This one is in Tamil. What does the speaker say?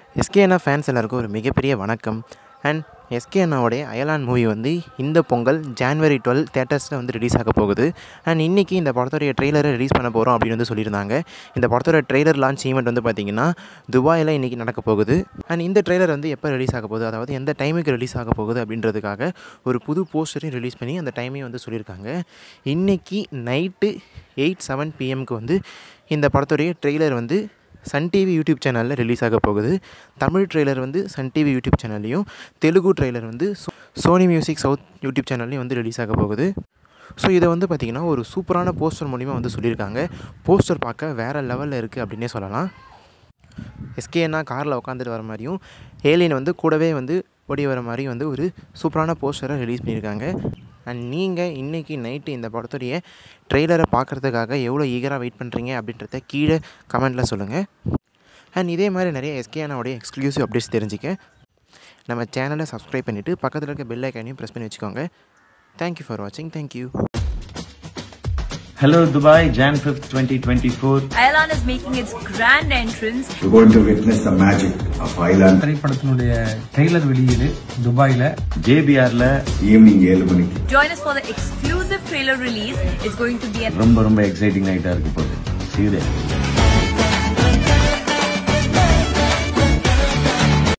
எஸ்கே அண்ணா ஃபேன்ஸ் எல்லாருக்கும் ஒரு மிகப்பெரிய வணக்கம் அண்ட் எஸ்கே அண்ணாவுடைய அயலான் மூவி வந்து இந்த பொங்கல் ஜான்வரி டுவெல் தேட்டர்ஸில் வந்து ரிலீஸ் ஆக போகுது அண்ட் இன்றைக்கி இந்த படத்துடைய ட்ரெய்லரை ரிலீஸ் பண்ண போகிறோம் அப்படின்னு வந்து சொல்லியிருந்தாங்க இந்த படத்தோட ட்ரெய்லர் லான்ச் ஈவெண்ட் வந்து பார்த்திங்கன்னா துபாயில் இன்றைக்கி நடக்க போகுது அண்ட் இந்த ட்ரெய்லர் வந்து எப்போ ரிலீஸ் ஆக போகுது அதாவது எந்த டைமுக்கு ரிலீஸ் ஆக போகுது அப்படின்றதுக்காக ஒரு புது போஸ்டரையும் ரிலீஸ் பண்ணி அந்த டைமையும் வந்து சொல்லியிருக்காங்க இன்றைக்கி நைட்டு எயிட் செவன் பிஎம்க்கு வந்து இந்த படத்துடைய ட்ரெய்லர் வந்து சன் டிவி யூடியூப் சேனலில் ரிலீஸ் ஆக போகுது தமிழ் ட்ரெய்லர் வந்து சன் டிவி யூடியூப் சேனல்லையும் தெலுங்கு ட்ரெய்லர் வந்து சோ- சோனி மியூசிக் சவுத் யூடியூப் சேனல்லையும் வந்து ரிலீஸ் ஆக போகுது ஸோ இதை வந்து பார்த்திங்கன்னா ஒரு சூப்பரான போஸ்டர் மூலிமா வந்து சொல்லியிருக்காங்க போஸ்டர் பார்க்க வேறு லெவலில் இருக்குது அப்படின்னே சொல்லலாம் எஸ்கேனா காரில் உட்காந்துட்டு வர மாதிரியும் ஏலியன் வந்து கூடவே வந்து ஓடி வர மாதிரி வந்து ஒரு சூப்பரான போஸ்டரை ரிலீஸ் பண்ணியிருக்காங்க அண்ட் நீங்கள் இன்றைக்கி நைட்டு இந்த படத்துடைய ட்ரெய்லரை பார்க்குறதுக்காக எவ்வளோ ஈகராக வெயிட் பண்ணுறீங்க அப்படின்றத கீழே கமெண்ட்டில் சொல்லுங்கள் அண்ட் இதே மாதிரி நிறைய எஸ்கேனாவுடைய எக்ஸ்க்ளூசிவ் அப்டேட்ஸ் தெரிஞ்சுக்க நம்ம சேனலை சப்ஸ்கிரைப் பண்ணிவிட்டு பக்கத்தில் இருக்க பெல் ஐக்கானையும் ப்ரெஸ் பண்ணி வச்சுக்கோங்க தேங்க்யூ ஃபார் வாட்சிங் thank you Hello Dubai, Jan 5th, 2024. Aelan is making its grand entrance. You're going to witness the magic of Island திரைப்படத்தினுடைய ட்ரெய்லர் வெளியீடு துபாயில JBRல evening ஏழு மணிக்கு Join us for the exclusive trailer release. It's going to be an ரொம்ப ரொம்ப எக்ஸைட்டிங் நைட்டா இருக்க போகுது See you there.